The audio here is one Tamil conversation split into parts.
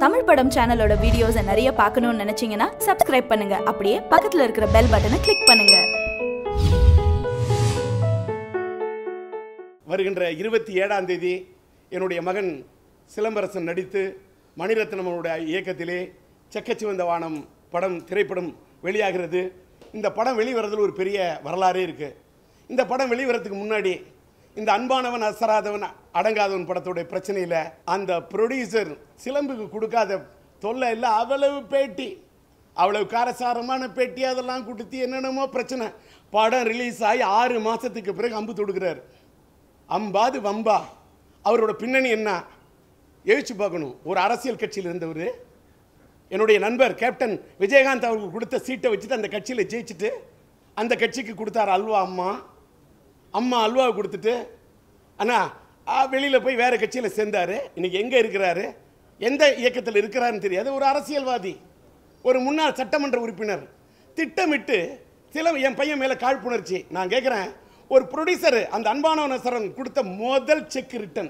தமிழ் படம் சேனலோட வீடியோஸை நிறைய பார்க்கணும்னு நினைச்சீங்கன்னா சப்ஸ்கிரைப் பண்ணுங்க அப்படியே பக்கத்துல இருக்கிற பெல் பட்டனை கிளிக் பண்ணுங்க வருகின்ற இருபத்தி ஏழாம் தேதி என்னுடைய மகன் சிலம்பரசன் நடித்து மணிரத்னமனுடைய இயக்கத்திலே செக்கச்சிவந்த வானம் படம் திரைப்படம் வெளியாகிறது இந்த படம் வெளிவரதில் ஒரு பெரிய வரலாறே இருக்கு இந்த படம் வெளிவரத்துக்கு முன்னாடி இந்த அன்பானவன் அசராதவன் அடங்காதவன் படத்துடைய பிரச்சனையில் அந்த ப்ரொடியூசர் சிலம்புக்கு கொடுக்காத தொல்லை இல்லை அவ்வளவு பேட்டி அவ்வளவு காரசாரமான பேட்டி அதெல்லாம் கொடுத்து என்னென்னமோ பிரச்சனை படம் ரிலீஸ் ஆகி ஆறு மாதத்துக்கு பிறகு அம்பு தொடுக்கிறார் அம்பாது வம்பா அவரோட பின்னணி என்ன யோசிச்சு பார்க்கணும் ஒரு அரசியல் கட்சியில் இருந்தவர் என்னுடைய நண்பர் கேப்டன் விஜயகாந்த் அவருக்கு கொடுத்த சீட்டை வச்சுட்டு அந்த கட்சியில் ஜெயிச்சுட்டு அந்த கட்சிக்கு கொடுத்தாரு அல்வா அம்மா அம்மா அல்வாவை கொடுத்துட்டு அண்ணா வெளியில் போய் வேறு கட்சியில் சேர்ந்தார் இன்னைக்கு எங்கே இருக்கிறாரு எந்த இயக்கத்தில் இருக்கிறாருன்னு தெரியாது ஒரு அரசியல்வாதி ஒரு முன்னாள் சட்டமன்ற உறுப்பினர் திட்டமிட்டு சில என் பையன் மேலே காழ்ப்புணர்ச்சி நான் கேட்குறேன் ஒரு ப்ரொடியூசர் அந்த அன்பானவனசரன் கொடுத்த முதல் செக் ரிட்டன்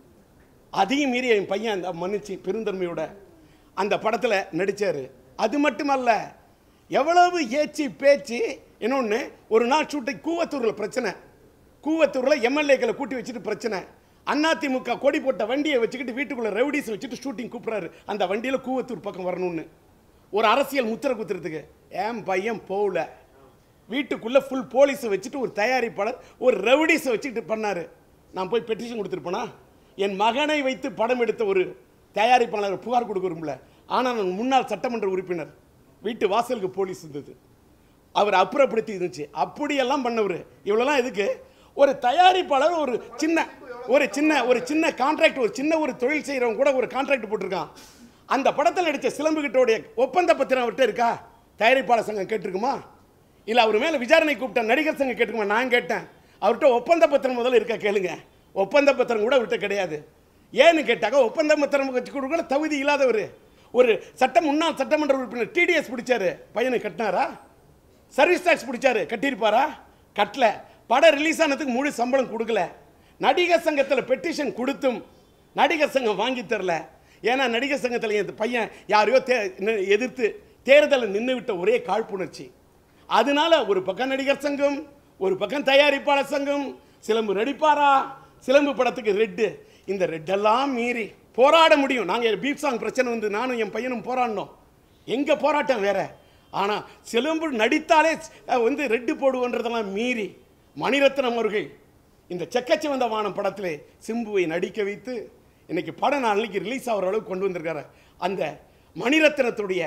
அதையும் மீறி என் பையன் அந்த மன்னிச்சு பெருந்தன்மையோட அந்த படத்தில் நடித்தார் அது மட்டுமல்ல எவ்வளவு ஏச்சு பேச்சு இன்னொன்று ஒரு நாள் ஷூட்டிங் கூவத்தூரில் பிரச்சனை கூவத்தூரில் எம்எல்ஏக்களை கூட்டி வச்சுட்டு பிரச்சனை அதிமுக கொடி போட்ட வண்டியை வச்சுக்கிட்டு வீட்டுக்குள்ளே ரவுடிஸ் வச்சுட்டு ஷூட்டிங் கூப்பிட்றாரு அந்த வண்டியில் கூவத்தூர் பக்கம் வரணும்னு ஒரு அரசியல் முத்திரை குத்துறதுக்கு என் பையன் போகல வீட்டுக்குள்ளே ஃபுல் போலீஸை வச்சுட்டு ஒரு தயாரிப்பாளர் ஒரு ரவுடிஸை வச்சுக்கிட்டு பண்ணார் நான் போய் பெட்டிஷன் கொடுத்துருப்பேனா என் மகனை வைத்து படம் எடுத்த ஒரு தயாரிப்பாளர் புகார் கொடுக்க விரும்பல ஆனால் நான் முன்னாள் சட்டமன்ற உறுப்பினர் வீட்டு வாசலுக்கு போலீஸ் இருந்தது அவர் அப்புறப்படுத்தி இருந்துச்சு அப்படியெல்லாம் பண்ணவர் இவ்வளோலாம் எதுக்கு ஒரு தயாரிப்பாளர் ஒரு சின்ன ஒரு சின்ன ஒரு சின்ன கான்ட்ராக்ட் ஒரு சின்ன ஒரு தொழில் செய்கிறவங்க கூட ஒரு கான்ட்ராக்ட் போட்டிருக்கான் அந்த படத்தில் நடித்த சிலம்புகிட்டோடைய ஒப்பந்த பத்திரம் அவர்கிட்ட இருக்கா தயாரிப்பாளர் சங்கம் கேட்டிருக்குமா இல்லை அவர் மேலே விசாரணை கூப்பிட்ட நடிகர் சங்கம் கேட்டுக்குமா நான் கேட்டேன் அவர்கிட்ட ஒப்பந்த பத்திரம் முதல்ல இருக்கா கேளுங்க ஒப்பந்த பத்திரம் கூட அவர்கிட்ட கிடையாது ஏன்னு கேட்டாக்க ஒப்பந்த பத்திரம் வச்சு கொடுக்கல தகுதி இல்லாதவர் ஒரு சட்ட முன்னாள் சட்டமன்ற உறுப்பினர் டிடிஎஸ் பிடிச்சாரு பையனை கட்டினாரா சர்வீஸ் டேக்ஸ் பிடிச்சாரு கட்டியிருப்பாரா கட்டல படம் ரிலீஸ் ஆனதுக்கு முழு சம்பளம் கொடுக்கல நடிகர் சங்கத்தில் பெட்டிஷன் கொடுத்தும் நடிகர் சங்கம் வாங்கி தரல ஏன்னா நடிகர் சங்கத்தில் என் பையன் யாரையோ தே நி- எதிர்த்து தேர்தலில் நின்று விட்ட ஒரே காழ்ப்புணர்ச்சி அதனால ஒரு பக்கம் நடிகர் சங்கம் ஒரு பக்கம் தயாரிப்பாளர் சங்கம் சிலம்பு நடிப்பாரா சிலம்பு படத்துக்கு ரெட்டு இந்த ரெட்டெல்லாம் மீறி போராட முடியும் நாங்கள் பீப் சாங் பிரச்சனை வந்து நானும் என் பையனும் போராடினோம் எங்கே போராட்டம் வேற ஆனால் சிலம்பு நடித்தாலே அஹ், வந்து ரெட்டு போடுவோன்றதெல்லாம் மீறி மணிரத்னம் அவர்கள் இந்த செக்கச்சிவந்த வானம் படத்திலே சிம்புவை நடிக்க வைத்து இன்னைக்கு படம் நாளைக்கு ரிலீஸ் ஆகிற அளவுக்கு கொண்டு வந்திருக்காரு அந்த மணிரத்னத்துடைய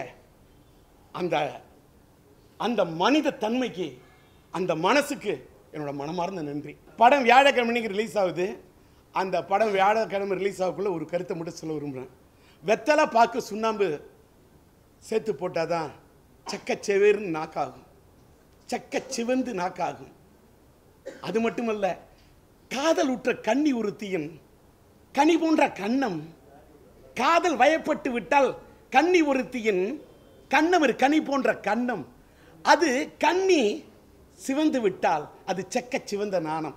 அந்த அந்த மனித தன்மைக்கு அந்த மனசுக்கு என்னோட மனமார்ந்த நன்றி படம் வியாழக்கிழமைக்கு ரிலீஸ் ஆகுது அந்த படம் வியாழக்கிழமை ரிலீஸ் ஆகக்குள்ள ஒரு கருத்தை மட்டும் சொல்ல விரும்புகிறேன் வெத்தலை பாக்கு சுண்ணாம்பு சேர்த்து போட்டால் தான் செக்க செவேர்னு நாக்காகும் செக்க சிவந்து நாக்காகும் அது மட்டுமல்ல காதல் உற்ற கன்னி ஒருத்தியின் கனி போன்ற கண்ணம் காதல் வயப்பட்டு விட்டால் கன்னி ஒருத்தியின் கண்ணம் ஒரு கனி போன்ற கண்ணம் அது கன்னி சிவந்து விட்டால் அது செக்க சிவந்த நாணம்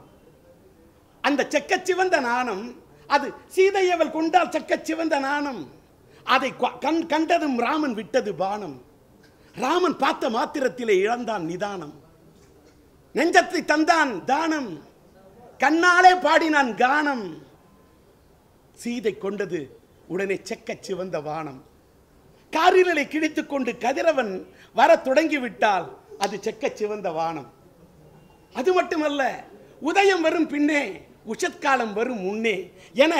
அந்த செக்க சிவந்த நாணம் அது சீதையவள் கொண்டால் செக்க சிவந்த நாணம் அதை கொ- கண் கண்டதும் ராமன் விட்டது பானம் ராமன் பார்த்த மாத்திரத்திலே இழந்தான் நிதானம் நெஞ்சத்தை தந்தான் தானம் கண்ணாலே பாடினான் கானம் சீதை கொண்டது உடனே செக்கச் சிவந்த வானம் காரிரலை கிழித்துக் கொண்டு கதிரவன் வரத் தொடங்கிவிட்டால் அது செக்கச் சிவந்த வானம் அது மட்டுமல்ல உதயம் வரும் பின்னே உஷத்காலம் வரும் முன்னே என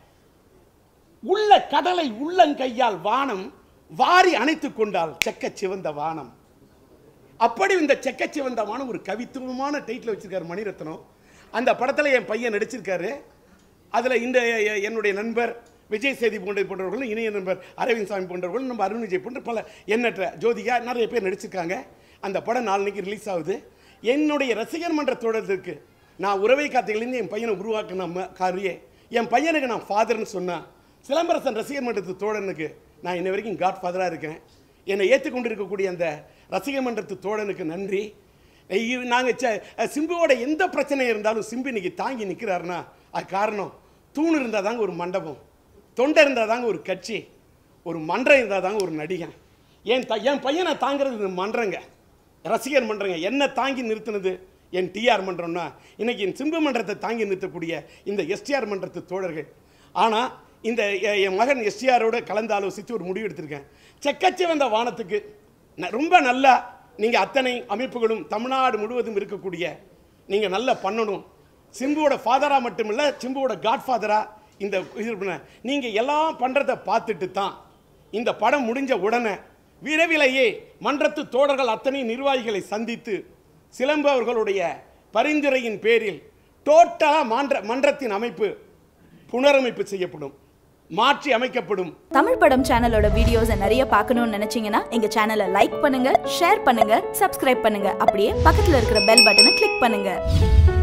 உள்ள கடலை உள்ளங்கையால் வானம் வாரி அணைத்துக் கொண்டால் செக்கச் சிவந்த வானம் அப்படி இந்த செக்கச் சிவந்த வானம் ஒரு கவித்துவமான டைட்டில் வச்சிருக்காரு மணிரத்னம் அந்த படத்தில் என் பையன் நடிச்சிருக்காரு அதில் இந்த எ- என்னுடைய நண்பர் விஜய் சேதி போன்ற போன்றவர்களும் இணைய நண்பர் அரவிந்த் சாமி போன்றவர்களும் நம்ம அருண் விஜய் போன்ற பல எண்ணற்ற ஜோதிகா நிறைய பேர் நடிச்சிருக்காங்க அந்த படம் நாளைக்கு ரிலீஸ் ஆகுது என்னுடைய ரசிகர் மன்ற தொடர்றதுக்கு நான் உறவை காத்தையிலேருந்து என் பையனை உருவாக்கின ம- காரியே என் பையனுக்கு நான் ஃபாதர்னு சொன்னேன் சிலம்பரசன் ரசிகர் மன்றத்து தோழனுக்கு நான் இன்ன வரைக்கும் காட் ஃபாதராக இருக்கேன் என்னை ஏற்றுக்கொண்டு இருக்கக்கூடிய அந்த ரசிகர் மன்றத்து தோழனுக்கு நன்றி நாங்கள் சிம்புவோட எந்த பிரச்சனை இருந்தாலும் சிம்பு இன்னைக்கு தாங்கி நிற்கிறாருன்னா அது காரணம் தூண் இருந்தால் தாங்க ஒரு மண்டபம் தொண்டை இருந்தால் தாங்க ஒரு கட்சி ஒரு மன்றம் இருந்தால் தாங்க ஒரு நடிகன் என் த என் பையனை தாங்கிறது இந்த மன்றங்க ரசிகர் மன்றங்க என்ன தாங்கி நிறுத்தினது என் டிஆர் மன்றம்னா இன்னைக்கு என் சிம்பு மன்றத்தை தாங்கி நிறுத்தக்கூடிய இந்த எஸ்டிஆர் மன்றத்து தோழர்கள் ஆனால் இந்த எ- என் மகன் எஸ்டிஆரோட கலந்து ஆலோசித்து ஒரு முடிவு எடுத்திருக்கேன் செக்கச்சிவந்த வானத்துக்கு ந- ரொம்ப நல்லா நீங்கள் அத்தனை அமைப்புகளும் தமிழ்நாடு முழுவதும் இருக்கக்கூடிய நீங்கள் நல்லா பண்ணணும் சிம்புவோட ஃபாதராக மட்டும் இல்லை சிம்புவோட காட்ஃபாதராக இந்த இது பண்ண நீங்கள் எல்லாம் பண்ணுறதை பார்த்துட்டு தான் இந்த படம் முடிஞ்ச உடனே விரைவிலேயே மன்றத்து தோழர்கள் அத்தனை நிர்வாகிகளை சந்தித்து சிலம்பு அவர்களுடைய பரிந்துரையின் பேரில் டோட்டலாக மன்ற மன்றத்தின் அமைப்பு புனரமைப்பு செய்யப்படும் மாற்றி அமைக்கப்படும் தமிழ் படம் சேனலோட வீடியோஸை நிறைய பார்க்கணும்னு நினைச்சீங்கன்னா எங்க சேனலை லைக் பண்ணுங்க ஷேர் பண்ணுங்க சப்ஸ்கிரைப் பண்ணுங்க அப்படியே பக்கத்துல இருக்கிற பெல் பட்டனை கிளிக் பண்ணுங்க